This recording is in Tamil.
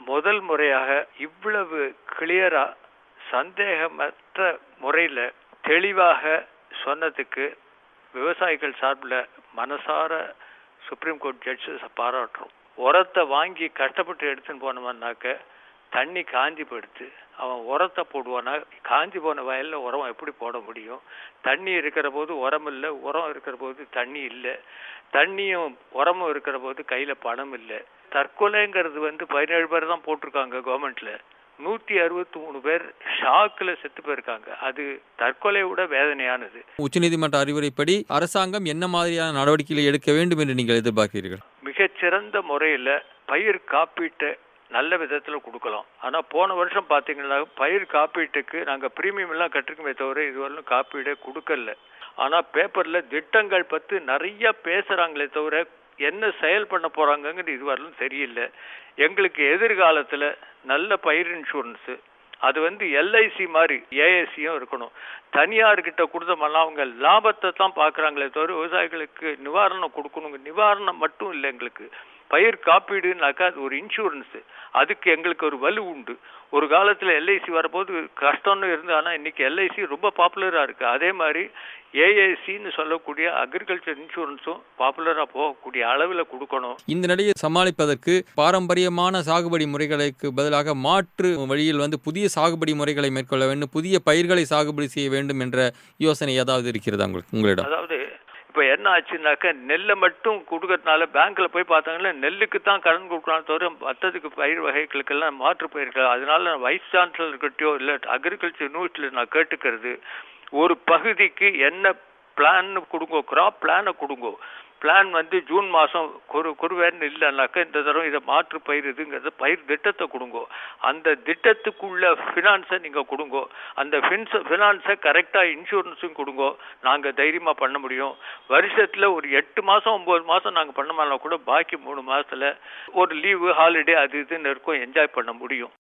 முதல் முறையாக இவ்வளவு கிளியரா சந்தேகமற்ற முறையில தெளிவாக சொன்னதுக்கு விவசாயிகள் சார்பில் மனசார சுப்ரீம் கோர்ட் ஜட்ஜஸ் பாராட்டுறோம் உரத்தை வாங்கி கஷ்டப்பட்டு எடுத்துன்னு போனோம்னாக்க தண்ணி காஞ்சி போயிடுத்து அவன் உரத்தை போடுவானா காஞ்சி போன வயல்ல உரம் எப்படி போட முடியும் தண்ணி இருக்கிற போது உரம் இல்லை உரம் இருக்கிற போது தண்ணி இல்லை தண்ணியும் உரமும் இருக்கிற போது கையில பணம் இல்லை தற்கொலைங்கிறது வந்து பதினேழு பேர் தான் போட்டிருக்காங்க கவர்மெண்ட்ல நூத்தி அறுபத்தி மூணு பேர் ஷாக்ல செத்து போயிருக்காங்க அது தற்கொலையை விட வேதனையானது உச்சநீதிமன்ற அறிவுரைப்படி அரசாங்கம் என்ன மாதிரியான நடவடிக்கைகளை எடுக்க வேண்டும் என்று நீங்கள் எதிர்பார்க்கிறீர்கள் மிகச்சிறந்த முறையில பயிர் காப்பீட்டை நல்ல விதத்துல கொடுக்கலாம் ஆனா போன வருஷம் பாத்தீங்கன்னா பயிர் காப்பீட்டுக்கு நாங்க பிரீமியம் எல்லாம் கட்டிருக்கோமே தவிர இதுவரையிலும் காப்பீடே கொடுக்கல ஆனா பேப்பர்ல திட்டங்கள் பத்தி நிறைய பேசுறாங்களே தவிர என்ன செயல் பண்ண போறாங்கன்னு இதுவரையிலும் தெரியல எங்களுக்கு எதிர்காலத்துல நல்ல பயிர் இன்சூரன்ஸ் அது வந்து எல்ஐசி மாதிரி ஏஎஸ்சியும் இருக்கணும் தனியார்கிட்ட கொடுத்தோம்னா அவங்க லாபத்தை தான் பார்க்குறாங்களே தவிர விவசாயிகளுக்கு நிவாரணம் கொடுக்கணுங்க நிவாரணம் மட்டும் இல்லை எங்களுக்கு பயிர் காப்பீடுனாக்கா அது ஒரு இன்சூரன்ஸ் அதுக்கு எங்களுக்கு ஒரு வலு உண்டு ஒரு காலத்துல எல்ஐசி வரபோது கஷ்டம்னு இருந்து ஆனா இன்னைக்கு எல்ஐசி ரொம்ப பாப்புலரா இருக்கு அதே மாதிரி ஏஏசின்னு சொல்லக்கூடிய அக்ரிகல்ச்சர் இன்சூரன்ஸும் பாப்புலரா போகக்கூடிய அளவுல கொடுக்கணும் இந்த நிலையை சமாளிப்பதற்கு பாரம்பரியமான சாகுபடி முறைகளுக்கு பதிலாக மாற்று வழியில் வந்து புதிய சாகுபடி முறைகளை மேற்கொள்ள வேண்டும் புதிய பயிர்களை சாகுபடி செய்ய வேண்டும் என்ற யோசனை ஏதாவது இருக்கிறதா உங்களுக்கு உங்களிடம் அதாவது இப்ப என்ன ஆச்சுனாக்க நெல்லை மட்டும் கொடுக்கறதுனால பேங்க்ல போய் பார்த்தாங்கன்னா நெல்லுக்கு தான் கடன் கொடுக்கலாம் தவிர மற்றதுக்கு பயிர் வகைகளுக்கெல்லாம் மாற்று பயிர்கள் அதனால வைஸ் சான்சலர்கிட்டயோ இல்லை அக்ரிகல்ச்சர் யூனிவர்சிட்டியில நான் கேட்டுக்கிறது ஒரு பகுதிக்கு என்ன பிளான் கொடுங்கோ கிராப் பிளானை கொடுங்கோ பிளான் வந்து ஜூன் மாதம் குறு குறுவேன்னு இல்லைனாக்கா இந்த தடவை இதை மாற்று பயிர் இதுங்கிறது பயிர் திட்டத்தை கொடுங்கோ அந்த திட்டத்துக்குள்ள ஃபினான்ஸை நீங்கள் கொடுங்கோ அந்த ஃபின்ஸ் ஃபினான்ஸை கரெக்டாக இன்சூரன்ஸும் கொடுங்கோ நாங்கள் தைரியமாக பண்ண முடியும் வருஷத்தில் ஒரு எட்டு மாதம் ஒம்பது மாதம் நாங்கள் பண்ணோம்னா கூட பாக்கி மூணு மாதத்தில் ஒரு லீவு ஹாலிடே அது இதுன்னு இருக்கும் என்ஜாய் பண்ண முடியும்